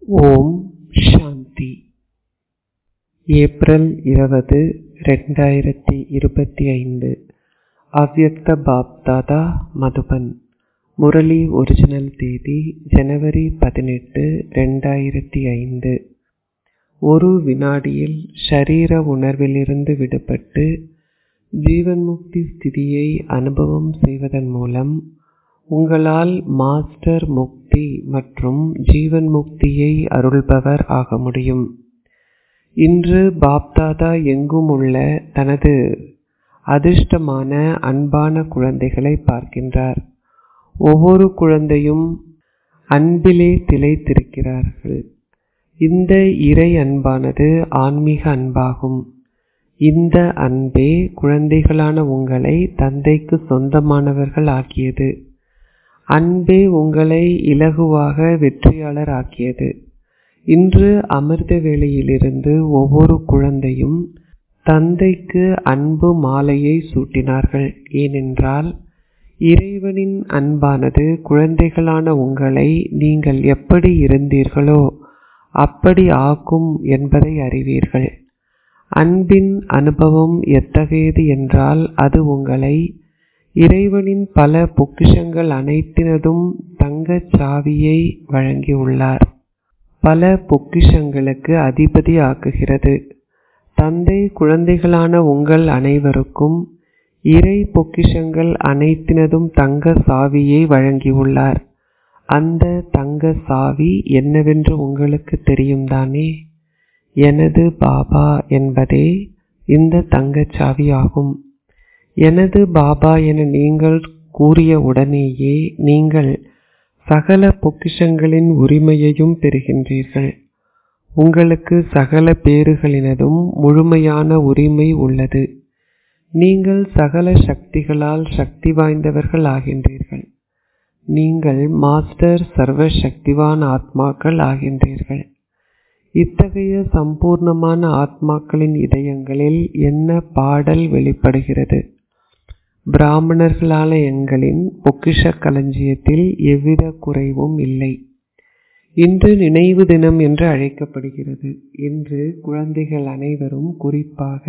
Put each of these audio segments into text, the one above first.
ஓம் சாந்தி April இருபது ரெண்டாயிரத்தி இருபத்தி ஐந்து அவ்யக்த பாப்தாதா மதுபன் முரளி ஒரிஜினல் தேதி ஜனவரி பதினெட்டு ரெண்டாயிரத்தி ஐந்து ஒரு வினாடியில் ஷரீர உணர்விலிருந்து விடுபட்டு ஜீவன்முக்தி ஸ்திதியை அனுபவம் செய்வதன் மூலம் உங்களால் மாஸ்டர் முக்தி மற்றும் ஜீவன் முக்தியை அருள்பவர் ஆக முடியும் இன்று பாப்தாதா எங்கும் உள்ள தனது அதிர்ஷ்டமான அன்பான குழந்தைகளை பார்க்கின்றார் ஒவ்வொரு குழந்தையும் அன்பிலே திளைத்திருக்கிறார்கள் இந்த இறை அன்பானது ஆன்மீக அன்பாகும் இந்த அன்பே குழந்தைகளான உங்களை தந்தைக்கு சொந்தமானவர்கள் ஆக்கியது அன்பே உங்களை இலகுவாக வெற்றியாளர் ஆக்கியது இன்று அமிர்த வேளையிலிருந்து ஒவ்வொரு குழந்தையும் தந்தைக்கு அன்பு மாலையை சூட்டினார்கள் ஏனென்றால் இறைவனின் அன்பானது குழந்தைகளான உங்களை நீங்கள் எப்படி இருந்தீர்களோ அப்படி ஆக்கும் என்பதை அறிவீர்கள் அன்பின் அனுபவம் எத்தகையது என்றால் அது உங்களை இறைவனின் பல பொக்கிஷங்கள் அனைத்தினதும் தங்கச் சாவியை வழங்கியுள்ளார் பல பொக்கிஷங்களுக்கு அதிபதி ஆக்குகிறது தந்தை குழந்தைகளான உங்கள் அனைவருக்கும் இறை பொக்கிஷங்கள் அனைத்தினதும் தங்க சாவியை வழங்கியுள்ளார் அந்த தங்க சாவி என்னவென்று உங்களுக்கு தெரியும் தானே எனது பாபா என்பதே இந்த தங்கச் சாவி ஆகும் எனது பாபா என நீங்கள் கூறிய உடனேயே நீங்கள் சகல பொக்கிஷங்களின் உரிமையையும் பெறுகின்றீர்கள் உங்களுக்கு சகல பேறுகளினதும் முழுமையான உரிமை உள்ளது நீங்கள் சகல சக்திகளால் சக்தி வாய்ந்தவர்கள் ஆகின்றீர்கள் நீங்கள் மாஸ்டர் சர்வ சக்திவான் ஆத்மாக்கள் ஆகின்றீர்கள் இத்தகைய சம்பூர்ணமான ஆத்மாக்களின் இதயங்களில் என்ன பாடல் வெளிப்படுகிறது பிராமணர்களான எங்களின் பொக்கிஷ களஞ்சியத்தில் எவ்வித குறைவும் இல்லை இன்று நினைவு தினம் என்று அழைக்கப்படுகிறது இன்று குழந்தைகள் அனைவரும் குறிப்பாக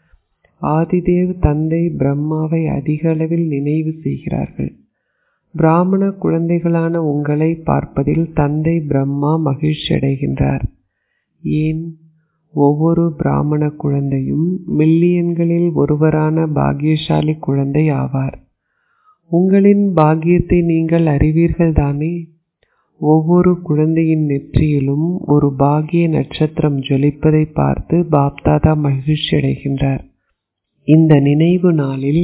ஆதிதேவ் தந்தை பிரம்மாவை அதிக அளவில் நினைவு செய்கிறார்கள் பிராமண குழந்தைகளான உங்களை பார்ப்பதில் தந்தை பிரம்மா மகிழ்ச்சி அடைகின்றார் ஏன் ஒவ்வொரு பிராமண குழந்தையும் மில்லியன்களில் ஒருவரான பாக்கியசாலி குழந்தை ஆவார் உங்களின் பாக்கியத்தை நீங்கள் அறிவீர்கள் தானே ஒவ்வொரு குழந்தையின் நெற்றியிலும் ஒரு பாகிய நட்சத்திரம் ஜொலிப்பதை பார்த்து பாப்தாதா மகிழ்ச்சி அடைகின்றார் இந்த நினைவு நாளில்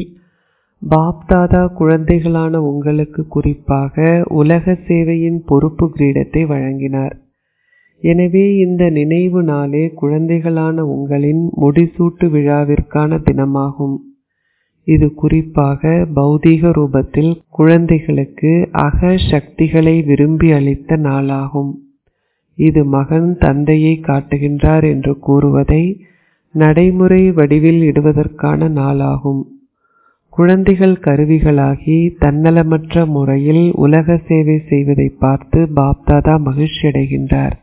பாப்தாதா குழந்தைகளான உங்களுக்கு குறிப்பாக உலக சேவையின் பொறுப்பு கிரீடத்தை வழங்கினார் எனவே இந்த நினைவு நாளே குழந்தைகளான உங்களின் முடிசூட்டு விழாவிற்கான தினமாகும் இது குறிப்பாக பௌதீக ரூபத்தில் குழந்தைகளுக்கு அக சக்திகளை விரும்பி அளித்த நாளாகும் இது மகன் தந்தையை காட்டுகின்றார் என்று கூறுவதை நடைமுறை வடிவில் இடுவதற்கான நாளாகும் குழந்தைகள் கருவிகளாகி தன்னலமற்ற முறையில் உலக சேவை செய்வதை பார்த்து பாப்தாதா மகிழ்ச்சி அடைகின்றார்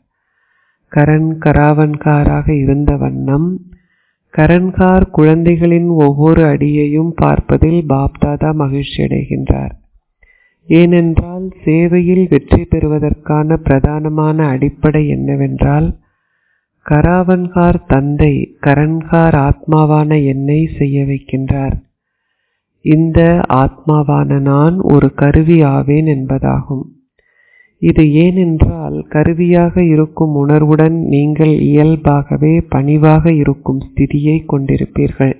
கரண் கராவன்காராக இருந்த வண்ணம் கரன்கார் குழந்தைகளின் ஒவ்வொரு அடியையும் பார்ப்பதில் பாப்தாதா மகிழ்ச்சி அடைகின்றார் ஏனென்றால் சேவையில் வெற்றி பெறுவதற்கான பிரதானமான அடிப்படை என்னவென்றால் கராவன்கார் தந்தை கரன்கார் ஆத்மாவான என்னை செய்ய வைக்கின்றார் இந்த ஆத்மாவான நான் ஒரு கருவி ஆவேன் என்பதாகும் இது ஏனென்றால் கருவியாக இருக்கும் உணர்வுடன் நீங்கள் இயல்பாகவே பணிவாக இருக்கும் ஸ்திதியை கொண்டிருப்பீர்கள்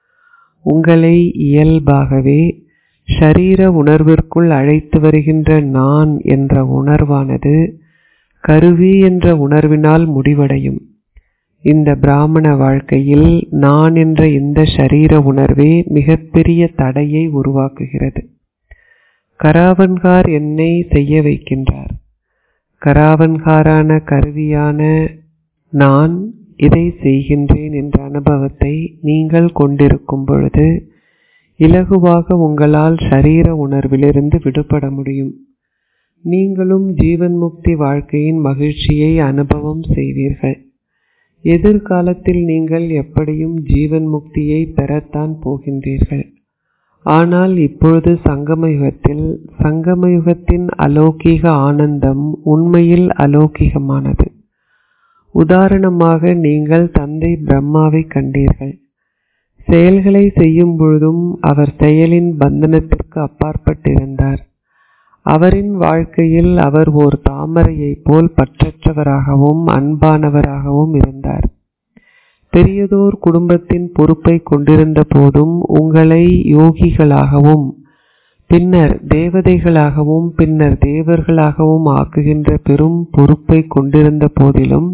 உங்களை இயல்பாகவே ஷரீர உணர்விற்குள் அழைத்து வருகின்ற நான் என்ற உணர்வானது கருவி என்ற உணர்வினால் முடிவடையும் இந்த பிராமண வாழ்க்கையில் நான் என்ற இந்த ஷரீர உணர்வே மிகப்பெரிய தடையை உருவாக்குகிறது கராவன்கார் என்னை செய்ய வைக்கின்றார் கராவன்காரான கருவியான நான் இதை செய்கின்றேன் என்ற அனுபவத்தை நீங்கள் கொண்டிருக்கும் பொழுது இலகுவாக உங்களால் ஷரீர உணர்விலிருந்து விடுபட முடியும் நீங்களும் ஜீவன் முக்தி வாழ்க்கையின் மகிழ்ச்சியை அனுபவம் செய்வீர்கள் எதிர்காலத்தில் நீங்கள் எப்படியும் ஜீவன் முக்தியை பெறத்தான் போகின்றீர்கள் ஆனால் இப்பொழுது சங்கமயுகத்தில் சங்கமயுகத்தின் அலௌகிக ஆனந்தம் உண்மையில் அலௌகிகமானது உதாரணமாக நீங்கள் தந்தை பிரம்மாவை கண்டீர்கள் செயல்களை செய்யும் பொழுதும் அவர் செயலின் பந்தனத்திற்கு அப்பாற்பட்டிருந்தார் அவரின் வாழ்க்கையில் அவர் ஓர் தாமரையைப் போல் பற்றற்றவராகவும் அன்பானவராகவும் இருந்தார் பெரியதோர் குடும்பத்தின் பொறுப்பை கொண்டிருந்த போதும் உங்களை யோகிகளாகவும் பின்னர் தேவதைகளாகவும் பின்னர் தேவர்களாகவும் ஆக்குகின்ற பெரும் பொறுப்பை கொண்டிருந்த போதிலும்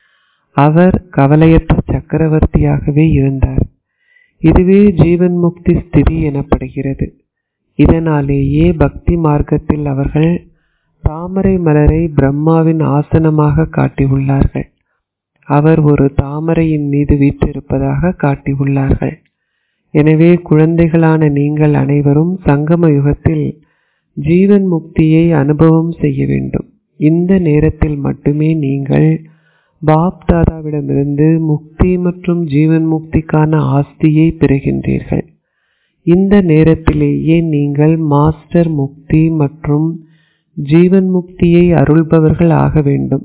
அவர் கவலையற்ற சக்கரவர்த்தியாகவே இருந்தார் இதுவே ஜீவன் முக்தி ஸ்திதி எனப்படுகிறது இதனாலேயே பக்தி மார்க்கத்தில் அவர்கள் தாமரை மலரை பிரம்மாவின் ஆசனமாக காட்டியுள்ளார்கள் அவர் ஒரு தாமரையின் மீது வீற்றிருப்பதாக காட்டியுள்ளார்கள் எனவே குழந்தைகளான நீங்கள் அனைவரும் சங்கம யுகத்தில் ஜீவன் முக்தியை அனுபவம் செய்ய வேண்டும் இந்த நேரத்தில் மட்டுமே நீங்கள் பாப் தாதாவிடமிருந்து முக்தி மற்றும் ஜீவன் முக்திக்கான ஆஸ்தியை பெறுகின்றீர்கள் இந்த நேரத்திலேயே நீங்கள் மாஸ்டர் முக்தி மற்றும் ஜீவன் முக்தியை அருள்பவர்கள் ஆக வேண்டும்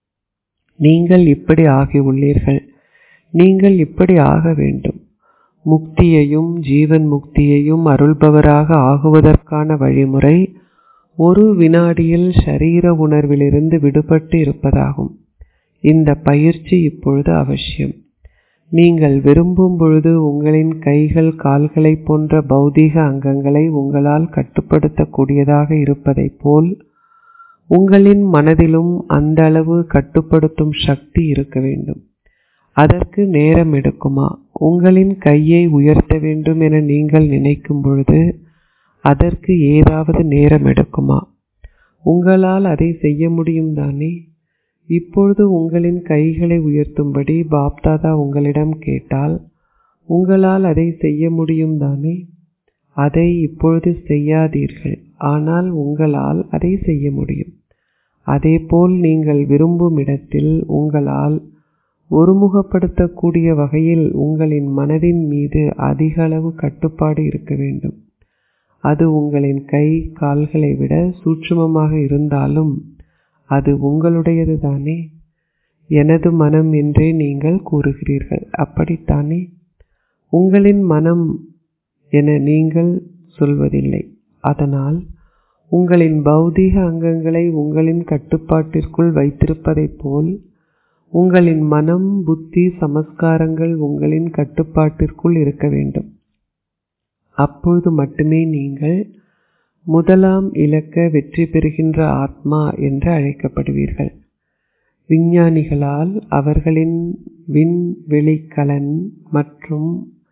நீங்கள் இப்படி ஆகியுள்ளீர்கள் நீங்கள் இப்படி ஆக வேண்டும் முக்தியையும் ஜீவன் முக்தியையும் அருள்பவராக ஆகுவதற்கான வழிமுறை ஒரு வினாடியில் ஷரீர உணர்விலிருந்து விடுபட்டு இருப்பதாகும் இந்த பயிற்சி இப்பொழுது அவசியம் நீங்கள் விரும்பும் பொழுது உங்களின் கைகள் கால்களை போன்ற பௌதீக அங்கங்களை உங்களால் கட்டுப்படுத்தக்கூடியதாக இருப்பதைப் போல் உங்களின் மனதிலும் அந்த அளவு கட்டுப்படுத்தும் சக்தி இருக்க வேண்டும் அதற்கு நேரம் எடுக்குமா உங்களின் கையை உயர்த்த வேண்டும் என நீங்கள் நினைக்கும் பொழுது அதற்கு ஏதாவது நேரம் எடுக்குமா உங்களால் அதை செய்ய முடியும் தானே இப்பொழுது உங்களின் கைகளை உயர்த்தும்படி பாப்தாதா உங்களிடம் கேட்டால் உங்களால் அதை செய்ய முடியும் தானே அதை இப்பொழுது செய்யாதீர்கள் ஆனால் உங்களால் அதை செய்ய முடியும் அதேபோல் நீங்கள் விரும்பும் இடத்தில் உங்களால் ஒருமுகப்படுத்தக்கூடிய வகையில் உங்களின் மனதின் மீது அதிக அளவு கட்டுப்பாடு இருக்க வேண்டும் அது உங்களின் கை கால்களை விட சூட்சுமமாக இருந்தாலும் அது உங்களுடையது தானே எனது மனம் என்றே நீங்கள் கூறுகிறீர்கள் அப்படித்தானே உங்களின் மனம் என நீங்கள் சொல்வதில்லை அதனால் உங்களின் பௌதீக அங்கங்களை உங்களின் கட்டுப்பாட்டிற்குள் வைத்திருப்பதைப் போல் உங்களின் மனம் புத்தி சமஸ்காரங்கள் உங்களின் கட்டுப்பாட்டிற்குள் இருக்க வேண்டும் அப்பொழுது மட்டுமே நீங்கள் முதலாம் இலக்க வெற்றி பெறுகின்ற ஆத்மா என்று அழைக்கப்படுவீர்கள் விஞ்ஞானிகளால் அவர்களின் விண்வெளிக்கலன் மற்றும்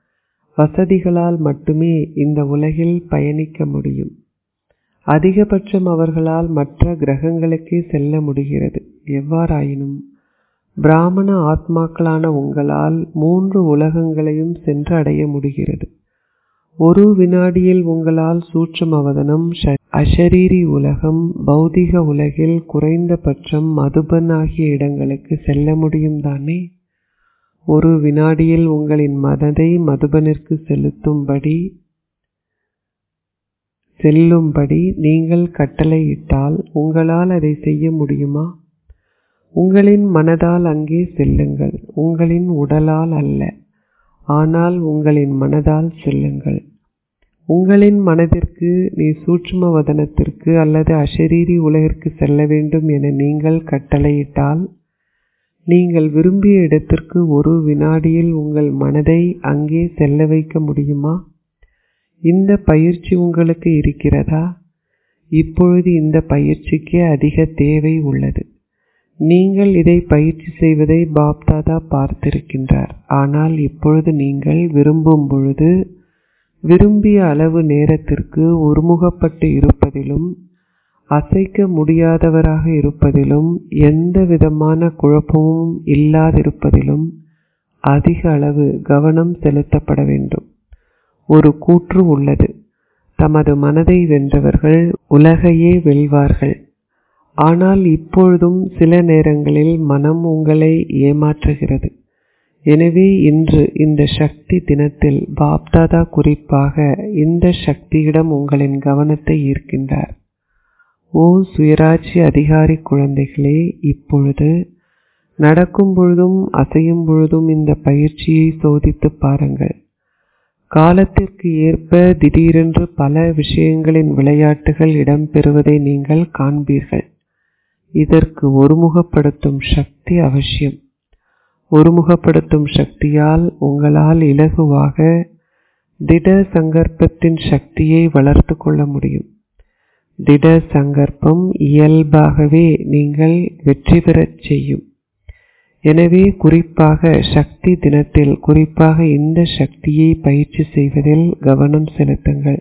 வசதிகளால் மட்டுமே இந்த உலகில் பயணிக்க முடியும் அதிகபட்சம் அவர்களால் மற்ற கிரகங்களுக்கே செல்ல முடிகிறது எவ்வாறாயினும் பிராமண ஆத்மாக்களான உங்களால் மூன்று உலகங்களையும் சென்று அடைய முடிகிறது ஒரு வினாடியில் உங்களால் சூட்சமவதனம் அஷரீரி உலகம் பௌதிக உலகில் குறைந்தபட்சம் மதுபன் ஆகிய இடங்களுக்கு செல்ல முடியும் தானே ஒரு வினாடியில் உங்களின் மனதை மதுபனிற்கு செலுத்தும்படி செல்லும்படி நீங்கள் கட்டளையிட்டால் உங்களால் அதை செய்ய முடியுமா உங்களின் மனதால் அங்கே செல்லுங்கள் உங்களின் உடலால் அல்ல ஆனால் உங்களின் மனதால் செல்லுங்கள் உங்களின் மனதிற்கு நீ சூட்சும வதனத்திற்கு அல்லது அஷரீரி உலகிற்கு செல்ல வேண்டும் என நீங்கள் கட்டளையிட்டால் நீங்கள் விரும்பிய இடத்திற்கு ஒரு வினாடியில் உங்கள் மனதை அங்கே செல்ல வைக்க முடியுமா இந்த பயிற்சி உங்களுக்கு இருக்கிறதா இப்பொழுது இந்த பயிற்சிக்கு அதிக தேவை உள்ளது நீங்கள் இதை பயிற்சி செய்வதை பாப்தாதா பார்த்திருக்கின்றார் ஆனால் இப்பொழுது நீங்கள் விரும்பும் பொழுது விரும்பிய அளவு நேரத்திற்கு ஒருமுகப்பட்டு இருப்பதிலும் அசைக்க முடியாதவராக இருப்பதிலும் எந்த விதமான குழப்பமும் இல்லாதிருப்பதிலும் அதிக அளவு கவனம் செலுத்தப்பட வேண்டும் ஒரு கூற்று உள்ளது தமது மனதை வென்றவர்கள் உலகையே வெல்வார்கள் ஆனால் இப்பொழுதும் சில நேரங்களில் மனம் உங்களை ஏமாற்றுகிறது எனவே இன்று இந்த சக்தி தினத்தில் பாப்தாதா குறிப்பாக இந்த சக்தியிடம் உங்களின் கவனத்தை ஈர்க்கின்றார் ஓ சுயராட்சி அதிகாரி குழந்தைகளே இப்பொழுது நடக்கும் பொழுதும் அசையும் பொழுதும் இந்த பயிற்சியை சோதித்து பாருங்கள் காலத்திற்கு ஏற்ப திடீரென்று பல விஷயங்களின் விளையாட்டுகள் இடம்பெறுவதை நீங்கள் காண்பீர்கள் இதற்கு ஒருமுகப்படுத்தும் சக்தி அவசியம் ஒருமுகப்படுத்தும் சக்தியால் உங்களால் இலகுவாக திட சங்கற்பத்தின் சக்தியை வளர்த்து கொள்ள முடியும் திட சங்கற்பம் இயல்பாகவே நீங்கள் வெற்றி பெறச் செய்யும் எனவே குறிப்பாக சக்தி தினத்தில் குறிப்பாக இந்த சக்தியை பயிற்சி செய்வதில் கவனம் செலுத்துங்கள்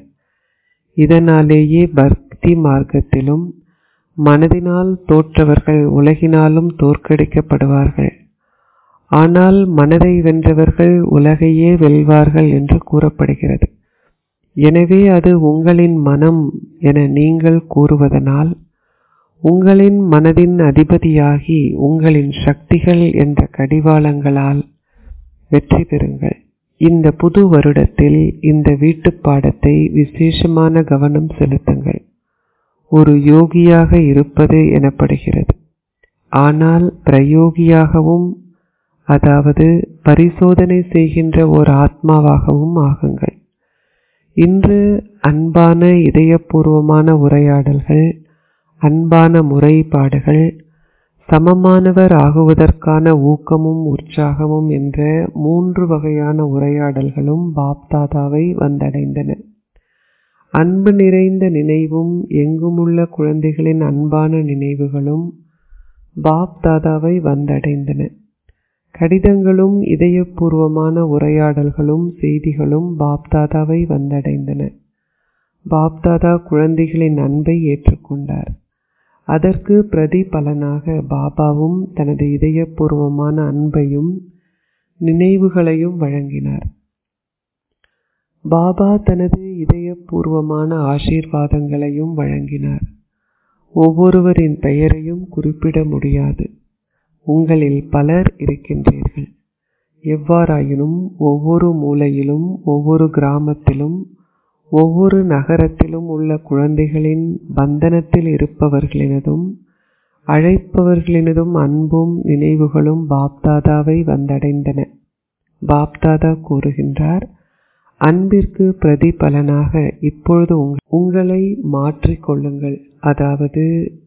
இதனாலேயே பக்தி மார்க்கத்திலும் மனதினால் தோற்றவர்கள் உலகினாலும் தோற்கடிக்கப்படுவார்கள் ஆனால் மனதை வென்றவர்கள் உலகையே வெல்வார்கள் என்று கூறப்படுகிறது எனவே அது உங்களின் மனம் என நீங்கள் கூறுவதனால் உங்களின் மனதின் அதிபதியாகி உங்களின் சக்திகள் என்ற கடிவாளங்களால் வெற்றி பெறுங்கள் இந்த புது வருடத்தில் இந்த வீட்டுப் பாடத்தை விசேஷமான கவனம் செலுத்துங்கள் ஒரு யோகியாக இருப்பது எனப்படுகிறது ஆனால் பிரயோகியாகவும் அதாவது பரிசோதனை செய்கின்ற ஓர் ஆத்மாவாகவும் ஆகுங்கள் இன்று அன்பான இதயபூர்வமான உரையாடல்கள் அன்பான முறைப்பாடுகள் சமமானவர் ஆகுவதற்கான ஊக்கமும் உற்சாகமும் என்ற மூன்று வகையான உரையாடல்களும் பாப்தாதாவை வந்தடைந்தன அன்பு நிறைந்த நினைவும் எங்குமுள்ள குழந்தைகளின் அன்பான நினைவுகளும் பாப்தாதாவை வந்தடைந்தன கடிதங்களும் இதயபூர்வமான உரையாடல்களும் செய்திகளும் பாப்தாதாவை வந்தடைந்தன பாப்தாதா குழந்தைகளின் அன்பை ஏற்றுக்கொண்டார் அதற்கு பிரதிபலனாக பாபாவும் தனது இதயபூர்வமான அன்பையும் நினைவுகளையும் வழங்கினார் பாபா தனது இதயபூர்வமான ஆசீர்வாதங்களையும் வழங்கினார் ஒவ்வொருவரின் பெயரையும் குறிப்பிட முடியாது உங்களில் பலர் இருக்கின்றீர்கள் எவ்வாறாயினும் ஒவ்வொரு மூலையிலும் ஒவ்வொரு கிராமத்திலும் ஒவ்வொரு நகரத்திலும் உள்ள குழந்தைகளின் பந்தனத்தில் இருப்பவர்களினதும் அழைப்பவர்களினதும் அன்பும் நினைவுகளும் பாப்தாதாவை வந்தடைந்தன பாப்தாதா கூறுகின்றார் அன்பிற்கு பிரதிபலனாக இப்பொழுது உங்களை மாற்றிக்கொள்ளுங்கள் அதாவது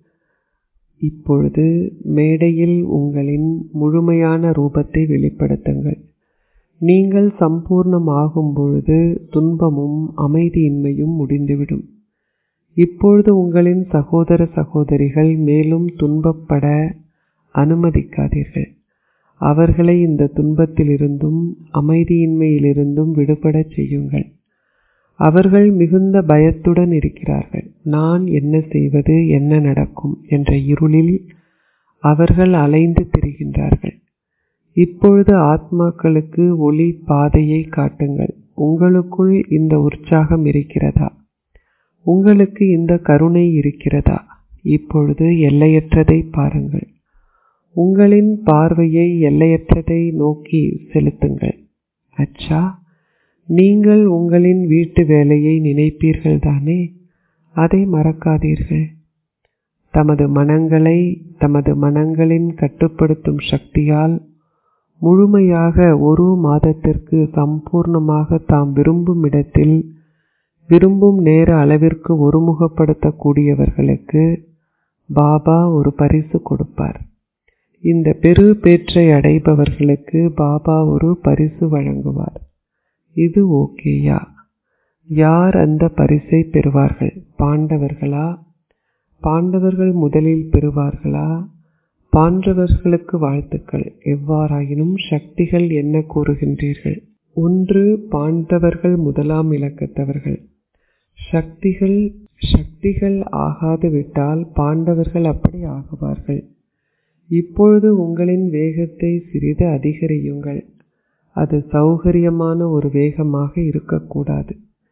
இப்பொழுது மேடையில் உங்களின் முழுமையான ரூபத்தை வெளிப்படுத்துங்கள் நீங்கள் சம்பூர்ணமாகும் பொழுது துன்பமும் அமைதியின்மையும் முடிந்துவிடும் இப்பொழுது உங்களின் சகோதர சகோதரிகள் மேலும் துன்பப்பட அனுமதிக்காதீர்கள் அவர்களை இந்த துன்பத்திலிருந்தும் அமைதியின்மையிலிருந்தும் விடுபடச் செய்யுங்கள் அவர்கள் மிகுந்த பயத்துடன் இருக்கிறார்கள் நான் என்ன செய்வது என்ன நடக்கும் என்ற இருளில் அவர்கள் அலைந்து திரிகின்றார்கள் இப்பொழுது ஆத்மாக்களுக்கு ஒளி பாதையை காட்டுங்கள் உங்களுக்குள் இந்த உற்சாகம் இருக்கிறதா உங்களுக்கு இந்த கருணை இருக்கிறதா இப்பொழுது எல்லையற்றதை பாருங்கள் உங்களின் பார்வையை எல்லையற்றதை நோக்கி செலுத்துங்கள் அச்சா நீங்கள் உங்களின் வீட்டு வேலையை நினைப்பீர்கள் தானே அதை மறக்காதீர்கள் தமது மனங்களை தமது மனங்களின் கட்டுப்படுத்தும் சக்தியால் முழுமையாக ஒரு மாதத்திற்கு சம்பூர்ணமாக தாம் விரும்பும் இடத்தில் விரும்பும் நேர அளவிற்கு ஒருமுகப்படுத்தக்கூடியவர்களுக்கு பாபா ஒரு பரிசு கொடுப்பார் இந்த பெரு பேற்றை அடைபவர்களுக்கு பாபா ஒரு பரிசு வழங்குவார் இது ஓகேயா யார் அந்த பரிசை பெறுவார்கள் பாண்டவர்களா பாண்டவர்கள் முதலில் பெறுவார்களா பாண்டவர்களுக்கு வாழ்த்துக்கள் எவ்வாறாயினும் சக்திகள் என்ன கூறுகின்றீர்கள் ஒன்று பாண்டவர்கள் முதலாம் இலக்கத்தவர்கள் சக்திகள் சக்திகள் ஆகாது விட்டால் பாண்டவர்கள் அப்படி ஆகுவார்கள் இப்பொழுது உங்களின் வேகத்தை சிறிது அதிகரியுங்கள் அது சௌகரியமான ஒரு வேகமாக இருக்கக்கூடாது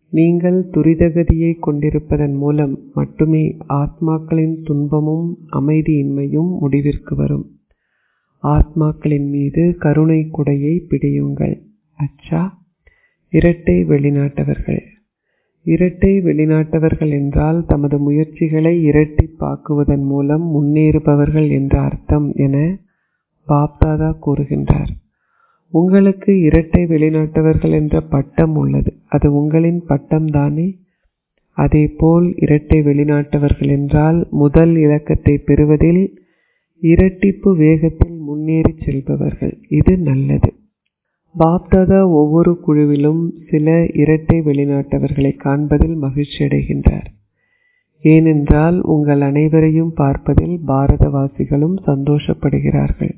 நீங்கள் துரிதகதியை கொண்டிருப்பதன் மூலம் மட்டுமே ஆத்மாக்களின் துன்பமும் அமைதியின்மையும் முடிவிற்கு வரும் ஆத்மாக்களின் மீது கருணை குடையை பிடியுங்கள் அச்சா இரட்டை வெளிநாட்டவர்கள் இரட்டை வெளிநாட்டவர்கள் என்றால் தமது முயற்சிகளை இரட்டிப்பாக்குவதன் மூலம் முன்னேறுபவர்கள் என்ற அர்த்தம் என பாப்தாதா கூறுகின்றார் உங்களுக்கு இரட்டை வெளிநாட்டவர்கள் என்ற பட்டம் உள்ளது அது உங்களின் பட்டம் தானே அதேபோல் இரட்டை வெளிநாட்டவர்கள் என்றால் முதல் இலக்கத்தை பெறுவதில் இரட்டிப்பு வேகத்தில் முன்னேறி செல்பவர்கள் இது நல்லது பாப்தாதா ஒவ்வொரு குழுவிலும் சில இரட்டை வெளிநாட்டவர்களை காண்பதில் மகிழ்ச்சி அடைகின்றார் ஏனென்றால் உங்கள் அனைவரையும் பார்ப்பதில் பாரதவாசிகளும் சந்தோஷப்படுகிறார்கள்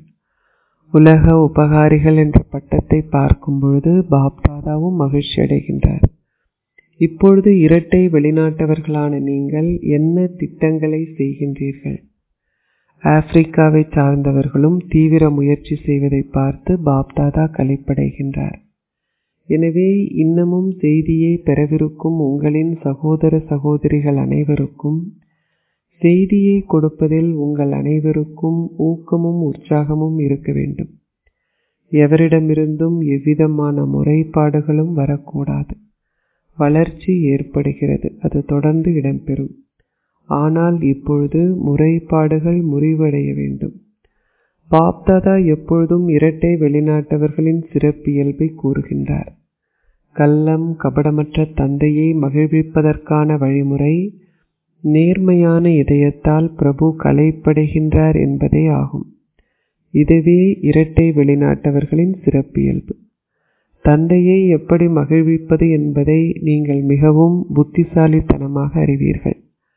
உலக உபகாரிகள் என்ற பட்டத்தை பார்க்கும் பொழுது பாப்தாதாவும் மகிழ்ச்சி அடைகின்றார் இப்பொழுது இரட்டை வெளிநாட்டவர்களான நீங்கள் என்ன திட்டங்களை செய்கின்றீர்கள் ஆப்பிரிக்காவை சார்ந்தவர்களும் தீவிர முயற்சி செய்வதை பார்த்து பாப்தாதா கலைப்படைகின்றார் எனவே இன்னமும் செய்தியை பெறவிருக்கும் உங்களின் சகோதர சகோதரிகள் அனைவருக்கும் செய்தியை கொடுப்பதில் உங்கள் அனைவருக்கும் ஊக்கமும் உற்சாகமும் இருக்க வேண்டும் எவரிடமிருந்தும் எவ்விதமான முறைப்பாடுகளும் வரக்கூடாது வளர்ச்சி ஏற்படுகிறது அது தொடர்ந்து இடம்பெறும் ஆனால் இப்பொழுது முறைப்பாடுகள் முறிவடைய வேண்டும் பாப்தாதா எப்பொழுதும் இரட்டை வெளிநாட்டவர்களின் சிறப்பியல்பை கூறுகின்றார் கள்ளம் கபடமற்ற தந்தையை மகிழ்விப்பதற்கான வழிமுறை நேர்மையான இதயத்தால் பிரபு கலைப்படைகின்றார் என்பதே ஆகும் இதுவே இரட்டை வெளிநாட்டவர்களின் சிறப்பியல்பு தந்தையை எப்படி மகிழ்விப்பது என்பதை நீங்கள் மிகவும் புத்திசாலித்தனமாக அறிவீர்கள்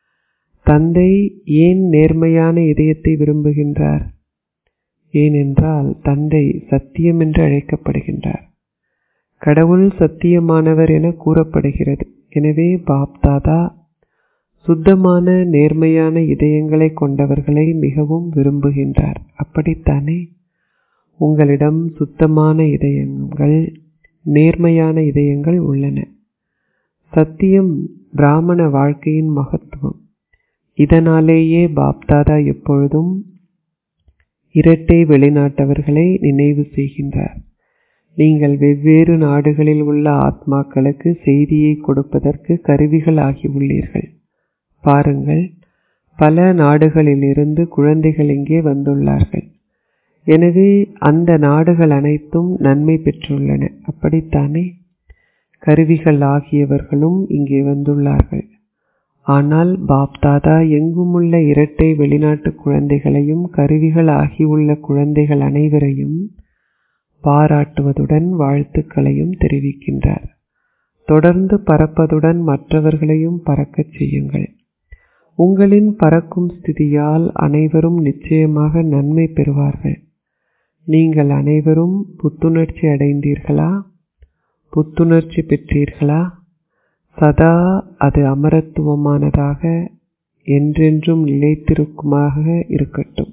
தந்தை ஏன் நேர்மையான இதயத்தை விரும்புகின்றார் ஏனென்றால் தந்தை சத்தியம் என்று அழைக்கப்படுகின்றார் கடவுள் சத்தியமானவர் என கூறப்படுகிறது எனவே பாப்தாதா சுத்தமான நேர்மையான இதயங்களை கொண்டவர்களை மிகவும் விரும்புகின்றார் அப்படித்தானே உங்களிடம் சுத்தமான இதயங்கள் நேர்மையான இதயங்கள் உள்ளன சத்தியம் பிராமண வாழ்க்கையின் மகத்துவம் இதனாலேயே பாப்தாதா எப்பொழுதும் இரட்டை வெளிநாட்டவர்களை நினைவு செய்கின்றார் நீங்கள் வெவ்வேறு நாடுகளில் உள்ள ஆத்மாக்களுக்கு செய்தியை கொடுப்பதற்கு கருவிகள் ஆகி உள்ளீர்கள் பாருங்கள் பல நாடுகளிலிருந்து குழந்தைகள் இங்கே வந்துள்ளார்கள் எனவே அந்த நாடுகள் அனைத்தும் நன்மை பெற்றுள்ளன அப்படித்தானே கருவிகள் ஆகியவர்களும் இங்கே வந்துள்ளார்கள் ஆனால் பாப்தாதா எங்குமுள்ள இரட்டை வெளிநாட்டு குழந்தைகளையும் கருவிகள் ஆகியுள்ள குழந்தைகள் அனைவரையும் பாராட்டுவதுடன் வாழ்த்துக்களையும் தெரிவிக்கின்றார் தொடர்ந்து பறப்பதுடன் மற்றவர்களையும் பறக்கச் செய்யுங்கள் உங்களின் பறக்கும் ஸ்திதியால் அனைவரும் நிச்சயமாக நன்மை பெறுவார்கள் நீங்கள் அனைவரும் புத்துணர்ச்சி அடைந்தீர்களா புத்துணர்ச்சி பெற்றீர்களா சதா அது அமரத்துவமானதாக என்றென்றும் நிலைத்திருக்குமாக இருக்கட்டும்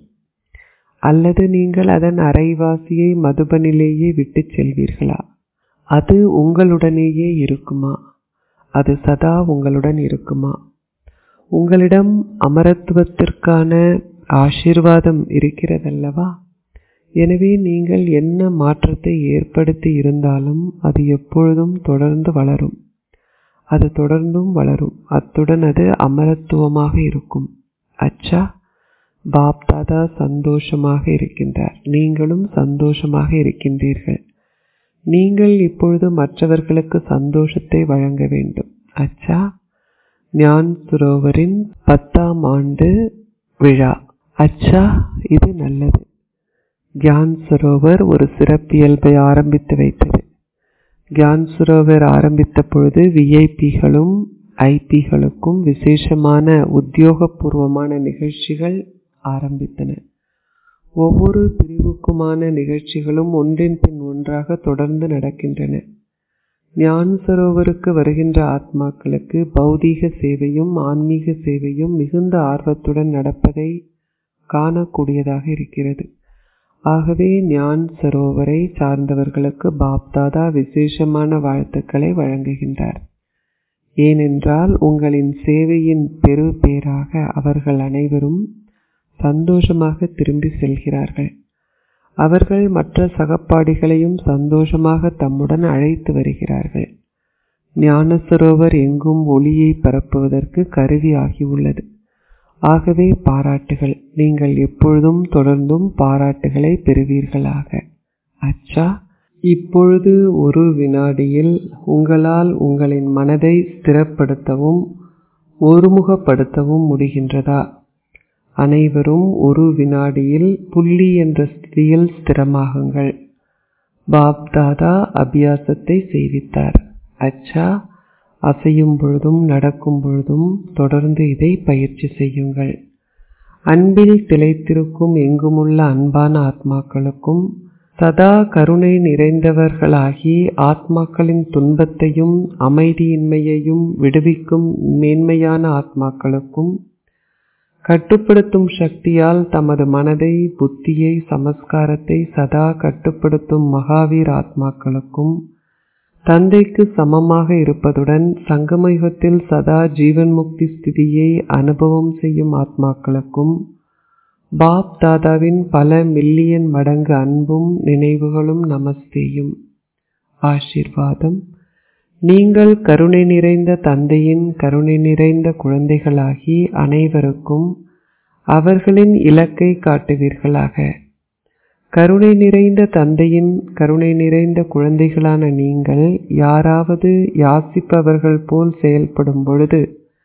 அல்லது நீங்கள் அதன் அரைவாசியை மதுபனிலேயே விட்டுச் செல்வீர்களா அது உங்களுடனேயே இருக்குமா அது சதா உங்களுடன் இருக்குமா உங்களிடம் அமரத்துவத்திற்கான ஆசீர்வாதம் இருக்கிறதல்லவா எனவே நீங்கள் என்ன மாற்றத்தை ஏற்படுத்தி இருந்தாலும் அது எப்பொழுதும் தொடர்ந்து வளரும் அது தொடர்ந்தும் வளரும் அத்துடன் அது அமரத்துவமாக இருக்கும் அச்சா பாப் தாதா சந்தோஷமாக இருக்கின்றார் நீங்களும் சந்தோஷமாக இருக்கின்றீர்கள் நீங்கள் இப்பொழுது மற்றவர்களுக்கு சந்தோஷத்தை வழங்க வேண்டும் அச்சா ஞான் சுரோவரின் பத்தாம் ஆண்டு விழா அச்சா இது நல்லது கியான் சரோவர் ஒரு சிறப்பியல்பை ஆரம்பித்து வைத்தது கியான் சரோவர் ஆரம்பித்த பொழுது விஐபிகளும் ஐபிகளுக்கும் விசேஷமான உத்தியோகபூர்வமான நிகழ்ச்சிகள் ஆரம்பித்தன ஒவ்வொரு பிரிவுக்குமான நிகழ்ச்சிகளும் ஒன்றின் பின் ஒன்றாக தொடர்ந்து நடக்கின்றன ஞான் சரோவருக்கு வருகின்ற ஆத்மாக்களுக்கு பௌதீக சேவையும் ஆன்மீக சேவையும் மிகுந்த ஆர்வத்துடன் நடப்பதை காணக்கூடியதாக இருக்கிறது ஆகவே ஞான் சரோவரை சார்ந்தவர்களுக்கு பாப்தாதா விசேஷமான வாழ்த்துக்களை வழங்குகின்றார் ஏனென்றால் உங்களின் சேவையின் பெரு பேராக அவர்கள் அனைவரும் சந்தோஷமாக திரும்பி செல்கிறார்கள் அவர்கள் மற்ற சகப்பாடிகளையும் சந்தோஷமாக தம்முடன் அழைத்து வருகிறார்கள் ஞான சரோவர் எங்கும் ஒளியை பரப்புவதற்கு கருவி ஆகியுள்ளது ஆகவே பாராட்டுகள் நீங்கள் எப்பொழுதும் தொடர்ந்தும் பாராட்டுகளை பெறுவீர்களாக அச்சா இப்பொழுது ஒரு வினாடியில் உங்களால் உங்களின் மனதை ஸ்திரப்படுத்தவும் ஒருமுகப்படுத்தவும் முடிகின்றதா அனைவரும் ஒரு வினாடியில் புள்ளி என்ற ஸ்திதியில் ஸ்திரமாகுங்கள் பாப் தாதா அபியாசத்தை செய்வித்தார் அச்சா அசையும் பொழுதும் நடக்கும் பொழுதும் தொடர்ந்து இதை பயிற்சி செய்யுங்கள் அன்பில் திளைத்திருக்கும் எங்குமுள்ள அன்பான ஆத்மாக்களுக்கும் சதா கருணை நிறைந்தவர்களாகி ஆத்மாக்களின் துன்பத்தையும் அமைதியின்மையையும் விடுவிக்கும் மேன்மையான ஆத்மாக்களுக்கும் கட்டுப்படுத்தும் சக்தியால் தமது மனதை புத்தியை சமஸ்காரத்தை சதா கட்டுப்படுத்தும் மகாவீர் ஆத்மாக்களுக்கும் தந்தைக்கு சமமாக இருப்பதுடன் சங்கமயுகத்தில் சதா ஜீவன் முக்தி ஸ்திதியை அனுபவம் செய்யும் ஆத்மாக்களுக்கும் பாப் தாதாவின் பல மில்லியன் மடங்கு அன்பும் நினைவுகளும் நமஸ்தேயும் ஆசிர்வாதம் நீங்கள் கருணை நிறைந்த தந்தையின் கருணை நிறைந்த குழந்தைகளாகி அனைவருக்கும் அவர்களின் இலக்கை காட்டுவீர்களாக கருணை நிறைந்த தந்தையின் கருணை நிறைந்த குழந்தைகளான நீங்கள் யாராவது யாசிப்பவர்கள் போல் செயல்படும் பொழுது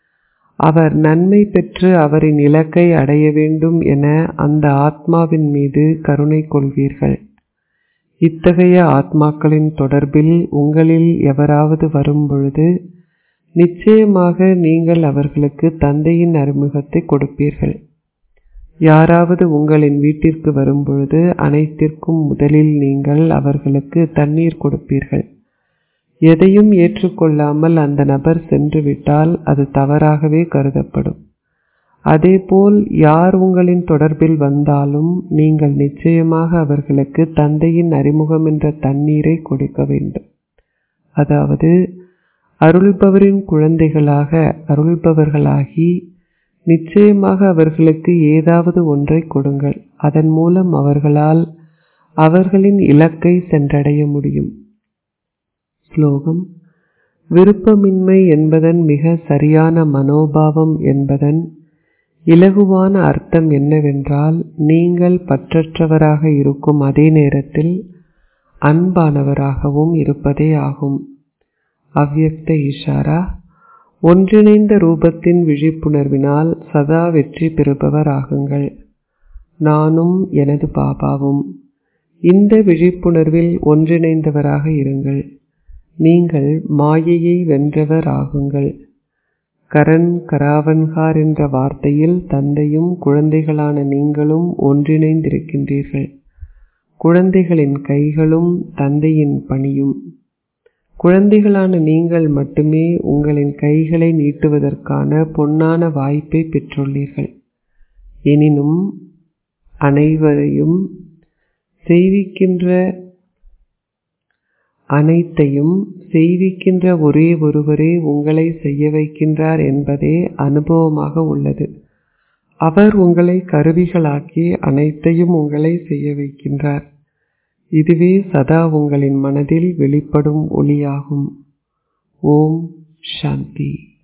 அவர் நன்மை பெற்று அவரின் இலக்கை அடைய வேண்டும் என அந்த ஆத்மாவின் மீது கருணை கொள்வீர்கள் இத்தகைய ஆத்மாக்களின் தொடர்பில் உங்களில் எவராவது வரும்பொழுது நிச்சயமாக நீங்கள் அவர்களுக்கு தந்தையின் அறிமுகத்தை கொடுப்பீர்கள் யாராவது உங்களின் வீட்டிற்கு வரும்பொழுது அனைத்திற்கும் முதலில் நீங்கள் அவர்களுக்கு தண்ணீர் கொடுப்பீர்கள் எதையும் ஏற்றுக்கொள்ளாமல் அந்த நபர் சென்று விட்டால் அது தவறாகவே கருதப்படும் அதேபோல் யார் உங்களின் தொடர்பில் வந்தாலும் நீங்கள் நிச்சயமாக அவர்களுக்கு தந்தையின் அறிமுகம் என்ற தண்ணீரை கொடுக்க வேண்டும் அதாவது அருள்பவரின் குழந்தைகளாக அருள்பவர்களாகி நிச்சயமாக அவர்களுக்கு ஏதாவது ஒன்றை கொடுங்கள் அதன் மூலம் அவர்களால் அவர்களின் இலக்கை சென்றடைய முடியும் ஸ்லோகம் விருப்பமின்மை என்பதன் மிக சரியான மனோபாவம் என்பதன் இலகுவான அர்த்தம் என்னவென்றால் நீங்கள் பற்றற்றவராக இருக்கும் அதே நேரத்தில் அன்பானவராகவும் இருப்பதே ஆகும் அவ்யக்த இஷாரா ஒன்றிணைந்த ரூபத்தின் விழிப்புணர்வினால் சதா வெற்றி பெறுபவர் ஆகுங்கள் நானும் எனது பாபாவும் இந்த விழிப்புணர்வில் ஒன்றிணைந்தவராக இருங்கள் நீங்கள் மாயையை வென்றவர் ஆகுங்கள் கரண் கராவன்கார் என்ற வார்த்தையில் தந்தையும் குழந்தைகளான நீங்களும் ஒன்றிணைந்திருக்கின்றீர்கள் குழந்தைகளின் கைகளும் தந்தையின் பணியும் குழந்தைகளான நீங்கள் மட்டுமே உங்களின் கைகளை நீட்டுவதற்கான பொன்னான வாய்ப்பை பெற்றுள்ளீர்கள் எனினும் அனைவரையும் செய்விக்கின்ற அனைத்தையும் செய்விக்கின்ற ஒரே ஒருவரே உங்களை செய்ய வைக்கின்றார் என்பதே அனுபவமாக உள்ளது அவர் உங்களை கருவிகளாக்கி அனைத்தையும் உங்களை செய்ய வைக்கின்றார் இதுவே சதா உங்களின் மனதில் வெளிப்படும் ஒளியாகும் ஓம் சாந்தி